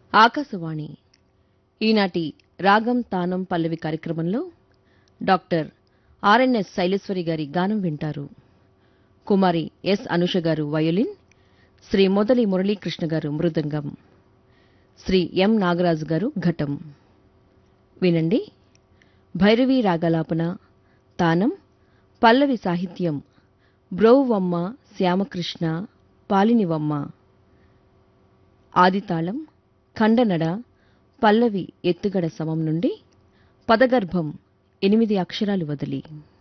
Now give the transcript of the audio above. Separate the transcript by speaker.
Speaker 1: ఆకాశవాణి ఈనాటి రాగం తానం పల్లవి కార్యక్రమంలో డాక్టర్ ఆర్ఎన్ఎస్ శైలేశ్వరి గారి గానం వింటారు కుమారి ఎస్ అనుష గారు వయోలిన్ శ్రీ మొదలి మురళీకృష్ణ గారు మృదంగం శ్రీ ఎం నాగరాజు గారు ఘటం వినండి భైరవీ రాగలాపన తానం పల్లవి సాహిత్యం బ్రోవమ్మ శ్యామకృష్ణ పాలినివమ్మ ఆదితాళం ఖండనడ పల్లవి ఎత్తుగడ సమం నుండి పదగర్భం ఎనిమిది అక్షరాలు వదిలి